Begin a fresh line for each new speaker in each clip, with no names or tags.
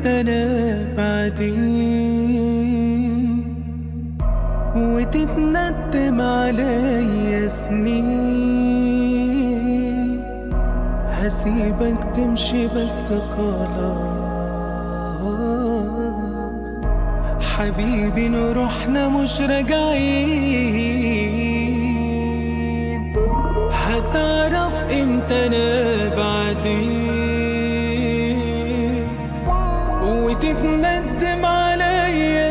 امتى انا بعدين وتتندم عليا سنين هسيبك تمشي بس خلاص حبيبي نروحنا مش راجعين هتعرف امتى انا بعدين وتتندم عليا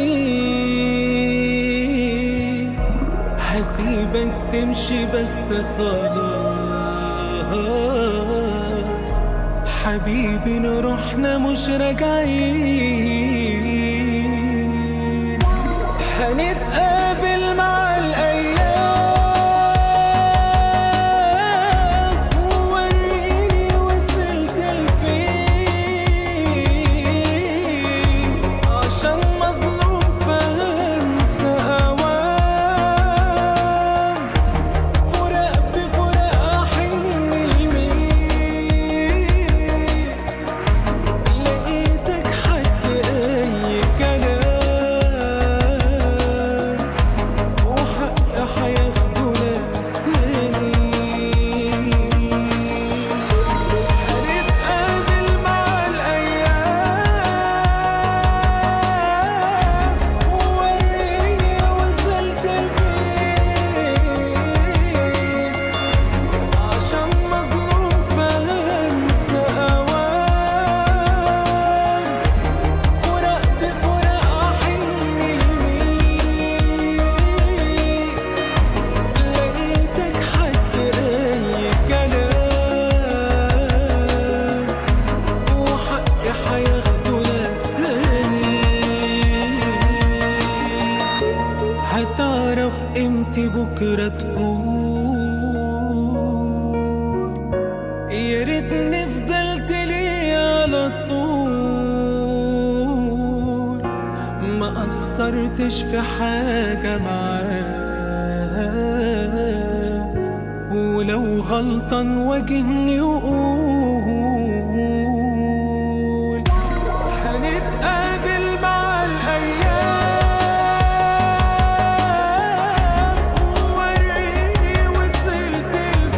سنين هسيبك تمشي بس خلاص حبيبي نروحنا مش راجعين هنتقابل مع الأيام وريني وصلت لفين عشان مظلوم فانسى أوام فراق بفراق أحن لمين لقيتك حد أي كلام وحق هياخده ناس تاني هنتقابل مع الأيام ووريني وصلت لفين عشان مظلوم فانسى أوام فراق بفراق أحن لمين لقيتك حد أي كلام وحقي هياخده ناس تاني هتعرف امتى بكرة تقول يا ريتني فضلت لي على طول ما قصرتش في حاجة معاه ولو غلطان واجهني وقول هنتقابل مع الأيام وريني وصلت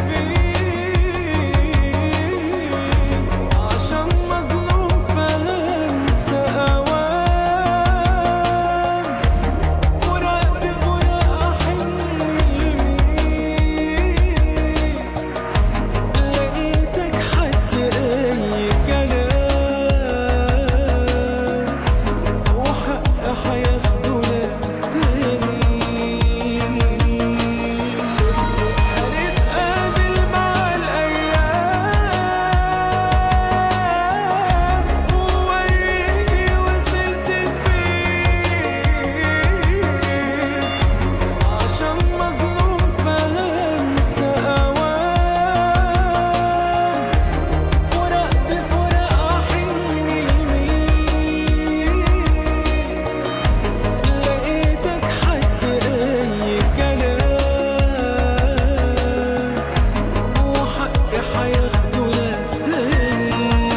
لفين عشان مظلوم فانسى أوام فراق بفراق أحن لمين لقيتك حد أي كلام وحق هياخده ناس تاني هنتقابل مع الأيام ووريني وصلت لفين عشان مظلوم فانسى أوام فراق بفراق أحن لمين لقيتك حد أي كلام وحقي هياخده ناس تاني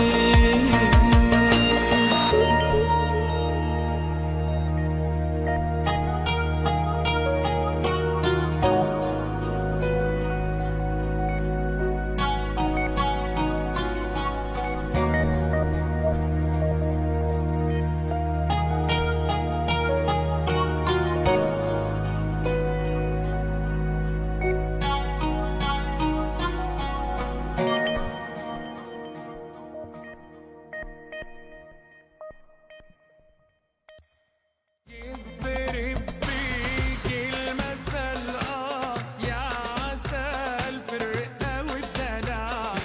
يضرب بيك المثل اه يا عسل في الرقة والدلع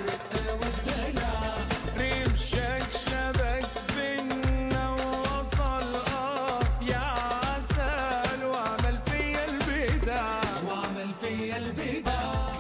رمشك شبك بينا ووصل اه يا عسل وعمل فيا البدع وعمل فيا البدع